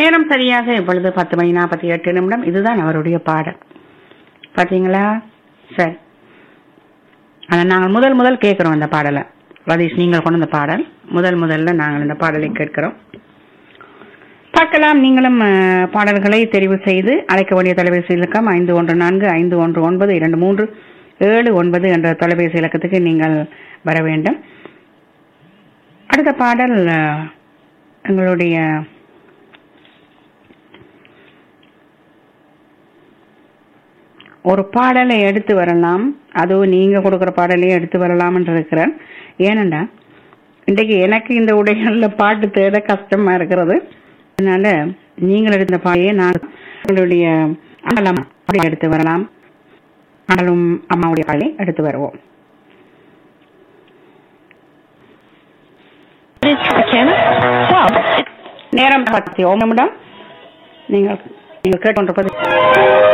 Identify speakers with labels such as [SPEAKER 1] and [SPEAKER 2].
[SPEAKER 1] நேரம் சரியாக இப்பொழுது பத்து மணி நாற்பத்தி எட்டு நிமிடம் இதுதான் அவருடைய பாடல் பாத்தீங்களா சரி ஆனா நாங்கள் முதல் முதல் கேட்கிறோம் இந்த பாடலை ரதீஷ் நீங்கள் கொண்டு வந்த பாடல் முதல் முதல்ல நாங்கள் இந்த பாடலை கேட்கிறோம் பார்க்கலாம் நீங்களும் அஹ், பாடல்களை தெரிவு செய்து அழைக்க வேண்டிய தொலைபேசி இலக்கம் ஐந்து ஒன்று நான்கு ஐந்து ஒன்று ஒன்பது இரண்டு மூன்று ஏழு ஒன்பது என்ற தொலைபேசி இலக்கத்துக்கு நீங்கள் வர வேண்டும் அடுத்த பாடல் அஹ், எங்களுடைய ஒரு பாடலை எடுத்து வரலாம் அதுவும் நீங்க கொடுக்கிற பாடலையே எடுத்து வரலாம்னு இருக்கிறேன் ஏனண்டா இன்றைக்கு எனக்கு இந்த உடைகள்ல பாட்டு தேட கஷ்டமா இருக்கிறது அதனால நீங்கள் எடுத்த பாடையே நான் உங்களுடைய அம்மா பாடலை எடுத்து வரலாம் ஆனாலும் அம்மாவுடைய பாடலை எடுத்து வருவோம் நேரம் பத்தி ஓம் நிமிடம் நீங்கள் நீங்கள் கேட்டுக்கொண்டிருப்பது